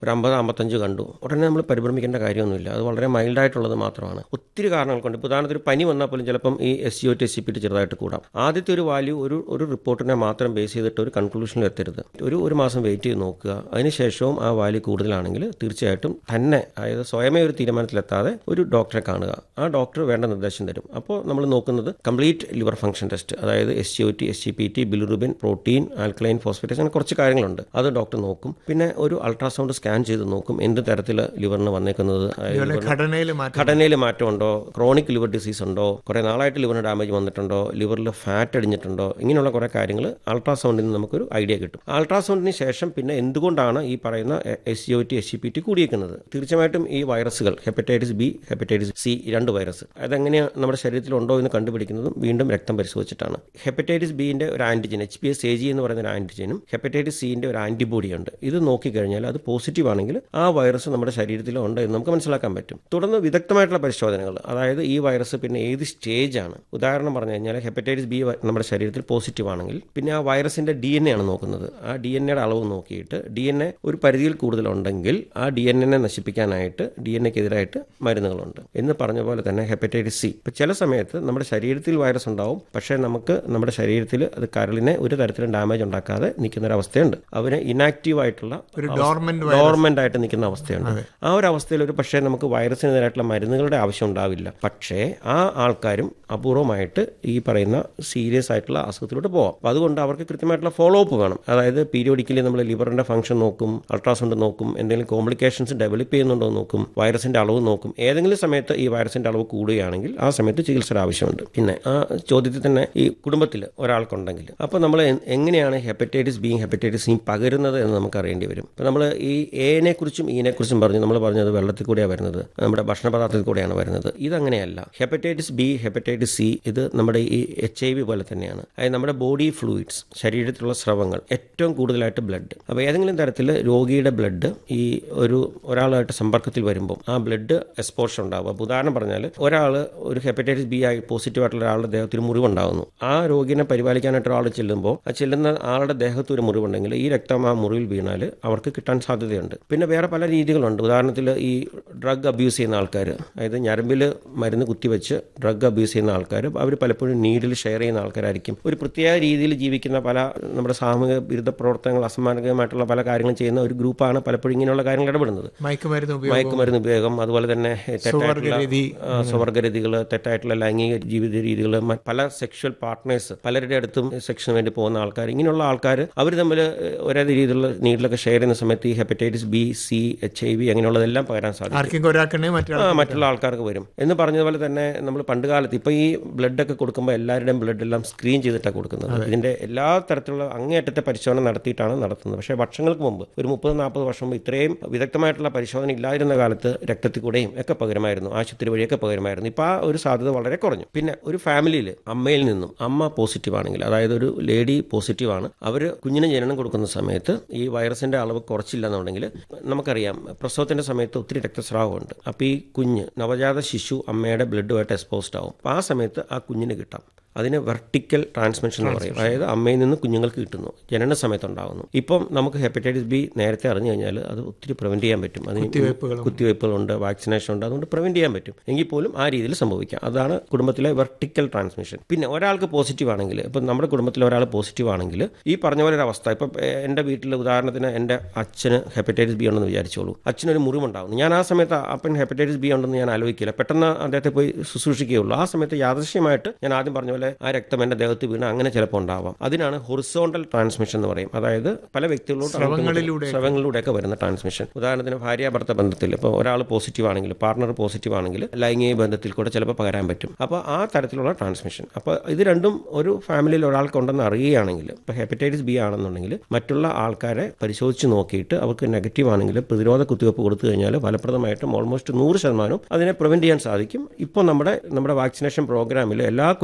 ഒരു അമ്പത് അമ്പത്തഞ്ച് കണ്ടു ഉടനെ നമ്മൾ പരിഭ്രമിക്കേണ്ട കാര്യമൊന്നുമില്ല അത് വളരെ മൈൽഡായിട്ടുള്ളത് മാത്രമാണ് ഒത്തിരി കാരണങ്ങൾ കൊണ്ട് ഇപ്പോൾ ഉദാഹരണത്തിന് ഒരു പനി വന്നാൽ പോലും ചിലപ്പം ഈ S G O T S G P T ചെറുതായിട്ട് കൂടാം ആദ്യത്തെ ഒരു വാല്യൂ ഒരു ഒരു റിപ്പോർട്ടിനെ മാത്രം ബേസ് ചെയ്തിട്ട് ഒരു കൺക്ലൂഷനിൽ എത്തരുത് ഒരു ഒരു മാസം വെയിറ്റ് ചെയ്ത് നോക്കുക അതിനുശേഷവും ആ വാല്യൂ കൂടുതലാണെങ്കിൽ തീർച്ചയായിട്ടും തന്നെ അതായത് സ്വയമേ ഒരു തീരുമാനത്തിലെത്താതെ ഒരു ഡോക്ടറെ കാണുക ആ ഡോക്ടർ വേണ്ട നിർദ്ദേശം തരും അപ്പോൾ നമ്മൾ നോക്കുന്നത് കംപ്ലീറ്റ് ലിവർ ഫംഗ്ഷൻ ടെസ്റ്റ് അതായത് S G O T S G P T bilirubin protein alkaline phosphatase അങ്ങനെ കുറച്ച് കാര്യങ്ങളുണ്ട് അത് ഡോക്ടർ നോക്കും പിന്നെ ഒരു അൾട്രാസൗണ്ട് സ്കാൻ ചെയ്ത് നോക്കും എന്ത് തരത്തിൽ ലിവറിന് വന്നേക്കുന്നത് അതായത് അതുപോലെ ഘടനയിൽ മാറ്റം ഘടനയിൽ മാറ്റമുണ്ടോ ക്രോണിക് ലിവർ ഡിസീസ് ഉണ്ടോ കുറേ നാളായിട്ട് ലിവറിന് ഡാമേജ് വന്നിട്ടുണ്ടോ ലിവറിൽ ഫാറ്റ് അടിഞ്ഞിട്ടുണ്ടോ ഇങ്ങനെയുള്ള കുറേ കാര്യങ്ങൾ അൾട്രാസൗണ്ടിൽ നിന്ന് നമുക്കൊരു ഐഡിയ കിട്ടും അൾട്രാസൗണ്ടിന് ശേഷം പിന്നെ എന്തുകൊണ്ടാണ് ഈ പറയുന്ന S G O T S G P T കൂടിയേക്കുന്നത് തീർച്ചയായിട്ടും ഈ വൈറസുകൾ ഹെപ്പറ്റൈറ്റിസ് ബി ഹെപ്പറ്റൈറ്റിസ് സി രണ്ട് വൈറസ് അതെങ്ങനെയാണ് നമ്മുടെ ശരീരത്തിലുണ്ടോ എന്ന് കണ്ടുപിടിക്കുന്നതും വീണ്ടും രക്തം പരിശോധിച്ചിട്ടാണ് ഹെപ്പറ്റൈറ്റിസ് ബിന്റെ ഒരു antigen H B S A G എന്ന് പറയുന്ന ഒരു ആന്റിജനും ഹെപ്പറ്റൈറ്റിസ് സിന്റെ ഒരു ആന്റിബോഡി ഉണ്ട് ഇത് നോക്കിക്കഴിഞ്ഞാൽ അത് പോസിറ്റീവ് ആണെങ്കിൽ ആ വൈറസ് നമ്മുടെ ശരീരത്തിൽ ഉണ്ട് എന്ന് നമുക്ക് മനസ്സിലാക്കാൻ പറ്റും തുടർന്ന് വിദഗ്ധമായിട്ടുള്ള പരിശോധനകൾ അതായത് ഈ വൈറസ് പിന്നെ ഏത് സ്റ്റേജ് ആണ് ഉദാഹരണം പറഞ്ഞു കഴിഞ്ഞാൽ ഹെപ്പറ്റൈറ്റിസ് ബി നമ്മുടെ ശരീരത്തിൽ പോസിറ്റീവ് ആണെങ്കിൽ പിന്നെ ആ വൈറസിന്റെ ഡി എൻ എ ആണ് നോക്കുന്നത് ആ ഡി എൻ എയുടെ അളവ് നോക്കിയിട്ട് ഡി എൻ എ ഒരു പരിധിയിൽ കൂടുതലുണ്ടെങ്കിൽ ആ ഡി എൻ എനെ നശിപ്പിക്കാനായിട്ട് ഡി എൻ എക്കെതിരായിട്ട് മരുന്നുകളുണ്ട് എന്ന് പറഞ്ഞ പോലെ തന്നെ ഹെപ്പറ്റൈറ്റിസ് സി ഇപ്പം ചില സമയത്ത് നമ്മുടെ ശരീരത്തിൽ വൈറസ് ഉണ്ടാവും പക്ഷേ നമുക്ക് നമ്മുടെ ശരീരത്തിൽ അത് കരളിനെ ഒരു തരത്തിലും ഡാമേജ് ഉണ്ടാക്കാതെ നിൽക്കുന്ന ഒരു അവസ്ഥയുണ്ട് അവന് ഇനാക്റ്റീവ് ആയിട്ടുള്ള ഒരു ഡോർമെന്റ് ഡോർമെന്റ് ആയിട്ട് നിൽക്കുന്ന അവസ്ഥയുണ്ട് ആ ഒരു അവസ്ഥയിൽ ഒരു പക്ഷേ നമുക്ക് വൈറസിനെതിരായിട്ടുള്ള മരുന്നുകളുടെ ആവശ്യം ഉണ്ടാവില്ല പക്ഷേ ആ ആൾക്കാരും അപൂർവമായിട്ട് ഈ പറയുന്ന സീരിയസ് ആയിട്ടുള്ള അസുഖത്തിലോട്ട് പോവാം അപ്പോൾ അതുകൊണ്ട് അവർക്ക് കൃത്യമായിട്ടുള്ള ഫോളോ അപ്പ് വേണം അതായത് പീരിയോഡിക്കലി നമ്മൾ ലിവറിന്റെ ഫംഗ്ഷൻ നോക്കും അൾട്രാസൗണ്ട് നോക്കും എന്തെങ്കിലും കോംപ്ലിക്കേഷൻസ് ഡെവലപ്പ് ചെയ്യുന്നുണ്ടോ എന്ന് നോക്കും വൈറസിന്റെ അളവ് നോക്കും ഏതെങ്കിലും സമയത്ത് ഈ വൈറസിന്റെ അളവ് കൂടുകയാണെങ്കിൽ ആ സമയത്ത് ചികിത്സയുടെ ആവശ്യമുണ്ട് പിന്നെ ആ ചോദ്യത്തിൽ തന്നെ ഈ കുടുംബത്തിൽ ഒരാൾക്കുണ്ടെങ്കിൽ അപ്പോൾ നമ്മൾ എ- എങ്ങനെയാണ് ഹെപ്പറ്റൈറ്റിസ് ബി ഹെപ്പറ്റൈറ്റിസ് സി പകരുന്നത് എന്ന് നമുക്ക് അറിയേണ്ടി വരും ഇപ്പോൾ നമ്മൾ ഈ എനെ കുറിച്ചും ഈനെ കുറിച്ചും പറഞ്ഞു നമ്മൾ പറഞ്ഞത് വെള്ളത്തിൽ കൂടെയാണ് വരുന്നത് നമ്മുടെ ഭക്ഷണ പദാർത്ഥത്തിൽ കൂടെയാണ് വരുന്നത് ഇതങ്ങനെയല്ല ഹെപ്പറ്റൈറ്റിസ് ബി ഹെപ്പറ്റൈറ്റിസ് സി ഇത് നമ്മുടെ ഈ എച്ച് ഐ വി പോലെ തന്നെയാണ് അതായത് നമ്മുടെ ബോഡി ഫ്ലൂയിഡ്സ് ശരീരത്തിലുള്ള സ്രവങ്ങൾ ഏറ്റവും കൂടുതലായിട്ട് ബ്ലഡ് അപ്പോൾ ഏതെങ്കിലും തരത്തിൽ രോഗിയുടെ ബ്ലഡ് ഈ ഒരു ഒരാളായിട്ട് സമ്പർക്കത്തിൽ വരുമ്പോൾ ആ ബ്ലഡ് എക്സ്പോഷർ ഉണ്ടാവും അപ്പോൾ ഉദാഹരണം പറഞ്ഞാൽ ഒരാൾ ഒരു ഹെപ്പറ്റൈറ്റിസ് ബി ആയി പോസിറ്റീവ് ആയിട്ടുള്ള ഒരാളുടെ ദേഹത്തിൽ മുറിവുണ്ടാകുന്നു ആ രോഗിനെ പരിപാലിക്കാനായിട്ട് ഒരാൾ ചെല്ലുമ്പോൾ ആ ചെല്ലുന്ന ആളുടെ ദേഹത്ത് ഒരു മുറിവുണ്ടെങ്കിൽ ഈ രക്തം ആ മുറിവിൽ വീണാൽ അവർക്ക് കിട്ടാൻ സാധ്യതയുണ്ട് പിന്നെ വേറെ പല രീതികളുണ്ട് ഉദാഹരണത്തിൽ ഈ ഡ്രഗ് അബ്യൂസ് ചെയ്യുന്ന ആൾക്കാർ അതായത് ഞരമ്പിൽ മരുന്ന് കുത്തിവെച്ച് ഡ്രഗ് അബ്യൂസ് ചെയ്യുന്ന ആൾക്കാർ അവർ പലപ്പോഴും നീഡിൽ ഷെയർ ചെയ്യുന്ന ആൾക്കാരായിരിക്കും ഒരു പ്രത്യേക രീതിയിൽ ജീവിക്കുന്ന പല നമ്മുടെ സാമൂഹിക വിരുദ്ധ പ്രവർത്തനങ്ങൾ അസമാനകമായിട്ടുള്ള പല കാര്യങ്ങളും ചെയ്യുന്ന ഒരു ഗ്രൂപ്പാണ് പലപ്പോഴും ഇങ്ങനെയുള്ള കാര്യങ്ങൾ ഇടപെടുന്നത് മയക്കുമരുന്ന് ഉപയോഗം മയക്കുമരുന്ന് ഉപയോഗം അതുപോലെ തന്നെ തെറ്റായിട്ടുള്ള സ്വവർഗരതി. ആ, സ്വവർഗരതികൾ തെറ്റായിട്ടുള്ള ലൈംഗിക ജീവിത രീതികൾ പല സെക്ഷൽ പാർട്ട്നേഴ്സ് പലരുടെ അടുത്തും സെക്ഷന് വേണ്ടി പോകുന്ന ആൾക്കാർ ഇങ്ങനെയുള്ള ആൾക്കാർ അവർ തമ്മിൽ ഒരേ രീതിയിലുള്ള നീഡിലൊക്കെ ഷെയർ ചെയ്യുന്ന സമയത്ത് ഈ hepatitis B C H I V അങ്ങനെയുള്ളതെല്ലാം പകരാൻ സാധിക്കും ആർക്കെങ്കിലും ഒരാൾക്കുണ്ടെങ്കിൽ മറ്റൊരാൾ ആ, മറ്റുള്ള ആൾക്കാർക്ക് വരും എന്ന് പറഞ്ഞതുപോലെ തന്നെ നമ്മൾ പണ്ട് കാലത്ത് ഇപ്പോൾ ഈ ബ്ലഡ് ഒക്കെ കൊടുക്കുമ്പോൾ എല്ലാവരുടെയും ബ്ലഡ് എല്ലാം സ്ക്രീൻ ചെയ്തിട്ടാണ് കൊടുക്കുന്നത് ഇതിന്റെ എല്ലാ തരത്തിലുള്ള അങ്ങേയറ്റത്തെ പരിശോധന നടത്തിയിട്ടാണ് നടത്തുന്നത് പക്ഷേ വർഷങ്ങൾക്ക് മുമ്പ് ഒരു മുപ്പത് നാൽപ്പത് വർഷം മുമ്പ് ഇത്രയും വിദഗ്ധമായിട്ടുള്ള പരിശോധന ഇല്ലാതിരുന്ന കാലത്ത് രക്തത്തിൽ കൂടെയും ഒക്കെ പകരമായിരുന്നു ആശുപത്രി വഴിയൊക്കെ പകരമായിരുന്നു ഇപ്പോൾ ആ ഒരു സാധ്യത വളരെ കുറഞ്ഞു പിന്നെ ഒരു ഫാമിലിയിൽ അമ്മയിൽ നിന്നും അമ്മ പോസിറ്റീവ് ആണെങ്കിൽ അതായത് ഒരു ലേഡി പോസിറ്റീവ് ആണ് അവർ കുഞ്ഞിന് ജനനം കൊടുക്കുന്ന സമയത്ത് ഈ വൈറസിന്റെ അളവ് കുറച്ചില്ല എന്നുണ്ടെങ്കിൽ നമുക്കറിയാം പ്രസവത്തിന്റെ സമയത്ത് ഒത്തിരി രക്തസ്രാവമുണ്ട് അപ്പോൾ ഈ കുഞ്ഞ് നവജാത ശിശു അമ്മയുടെ ബ്ലഡുമായിട്ട് എക്സ്പോസ്ഡ് ആവും അപ്പോൾ ആ സമയത്ത് ആ കുഞ്ഞിന് കിട്ടാം അതിന് വെർട്ടിക്കൽ ട്രാൻസ്മിഷൻ എന്ന് പറയും അതായത് അമ്മയിൽ നിന്ന് കുഞ്ഞുങ്ങൾക്ക് കിട്ടുന്നു ജനന സമയത്ത് ഉണ്ടാകുന്നു ഇപ്പം നമുക്ക് ഹെപ്പറ്റൈറ്റിസ് ബി നേരത്തെ അറിഞ്ഞു കഴിഞ്ഞാൽ അത് ഒത്തിരി പ്രിവെന്റ് ചെയ്യാൻ പറ്റും അതിന് കുത്തിവയ്പ്പുകളും. കുത്തിവയ്പ്പുകളുണ്ട് വാക്സിനേഷൻ ഉണ്ട് അതുകൊണ്ട് പ്രിവെന്റ് ചെയ്യാൻ പറ്റും എങ്കിൽ പോലും ആ രീതിയിൽ സംഭവിക്കാം അതാണ് കുടുംബത്തിലെ വെർട്ടിക്കൽ ട്രാൻസ്മിഷൻ പിന്നെ ഒരാൾക്ക് പോസിറ്റീവ് ആണെങ്കിൽ ഇപ്പം നമ്മുടെ കുടുംബത്തിൽ ഒരാൾ പോസിറ്റീവ് ആണെങ്കിൽ ഈ പറഞ്ഞ പോലെ ഒരു അവസ്ഥ ഇപ്പം എ- എൻ്റെ വീട്ടിൽ ഉദാഹരണത്തിന് എൻ്റെ അച്ഛന് ഹെപ്പറ്റൈറ്റിസ് ബി ഉണ്ടെന്ന് വിചാരിച്ചോളൂ അച്ഛനൊരു മുറിവുണ്ടാകുന്നു ഞാൻ ആ സമയത്ത് അപ്പൻ ഹെപ്പറ്റൈറ്റിസ് ബി ഉണ്ടെന്ന് ഞാൻ ആലോചിക്കില്ല പെട്ടെന്ന് അദ്ദേഹത്തെ പോയി ശുശ്രൂഷിക്കുകയുള്ളൂ ആ സമയത്ത് യാദൃശ്യമായിട്ട് ഞാൻ ആദ്യം പറഞ്ഞ പോലെ ആ രക്തം എൻ്റെ ദേഹത്ത് വീണ് അങ്ങനെ ചിലപ്പോൾ ഉണ്ടാവാം അതിനാണ് ഹൊറിസോണ്ടൽ ട്രാൻസ്മിഷൻ എന്ന് പറയും അതായത് പല വ്യക്തികളിലോട്ട് അങ്ങോട്ടും ഇങ്ങോട്ടും സ്രവങ്ങളിലൂടെ. സ്രവങ്ങളിലൂടെയൊക്കെ വരുന്ന ട്രാൻസ്മിഷൻ ഉദാഹരണത്തിന് ഭാര്യാഭർത്ത ബന്ധത്തിൽ ഇപ്പോൾ ഒരാൾ പോസിറ്റീവ് ആണെങ്കിൽ പാർട്ണർ പോസിറ്റീവ് ആണെങ്കിൽ ലൈംഗിക ബന്ധത്തിൽ കൂടെ ചിലപ്പോൾ പകരാൻ പറ്റും അപ്പോൾ ആ തരത്തിലുള്ള ട്രാൻസ്മിഷൻ അപ്പോൾ ഇത് രണ്ടും ഒരു ഫാമിലിയിൽ ഒരാൾക്കുണ്ടെന്ന് അറിയുകയാണെങ്കിൽ ഇപ്പോൾ ഹെപ്പറ്റൈറ്റിസ് ബി ആണെന്നുണ്ടെങ്കിൽ മറ്റുള്ള ആൾക്കാരെ പരിശോധിച്ച് നോക്കിയിട്ട് അവർക്ക് നെഗറ്റീവ് ആണെങ്കിൽ പ്രതിരോധ കുത്തിവയ്പ്പ് കൊടുത്തു കഴിഞ്ഞാൽ ഫലപ്രദമായിട്ടും ഓൾമോസ്റ്റ് നൂറ് ശതമാനവും അതിനെ പ്രിവെന്റ് ചെയ്യാൻ സാധിക്കും ഇപ്പോൾ നമ്മുടെ നമ്മുടെ വാക്സിനേഷൻ പ്രോഗ്രാമിൽ എല്ലാ കുഞ്ഞുങ്ങൾക്കും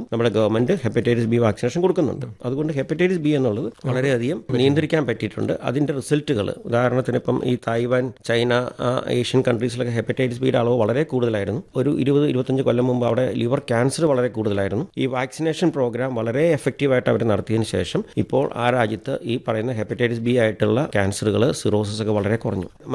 നമ്മുടെ ഗവൺമെന്റ് ഹെപ്പറ്റൈറ്റിസ് ബി വാക്സിനേഷൻ കൊടുക്കുന്നുണ്ട് അതുകൊണ്ട് ഹെപ്പറ്റൈറ്റിസ് ബി എന്നുള്ളത് വളരെയധികം നിയന്ത്രിക്കാൻ പറ്റിയിട്ടുണ്ട് അതിന്റെ റിസൾട്ടുകൾ ഉദാഹരണത്തിന് ഇപ്പം ഈ തായ്വാൻ ചൈന ആ, ഏഷ്യൻ കൺട്രീസിലൊക്കെ ഹെപ്പറ്റൈറ്റിസ് ബിയുടെ അളവ് വളരെ കൂടുതലായിരുന്നു ഒരു ഇരുപത് ഇരുപത്തഞ്ച് കൊല്ലം മുമ്പ് അവിടെ ലിവർ ക്യാൻസർ വളരെ കൂടുതലായിരുന്നു ഈ വാക്സിനേഷൻ പ്രോഗ്രാം വളരെ എഫക്റ്റീവായിട്ട് അവർ നടത്തിയതിന് ശേഷം ഇപ്പോൾ ആ രാജ്യത്ത് ഈ പറയുന്ന ഹെപ്പറ്റൈറ്റിസ് ബി ആയിട്ടുള്ള ക്യാൻസറുകൾ സിറോസിസ് ഒക്കെ വളരെ കുറഞ്ഞു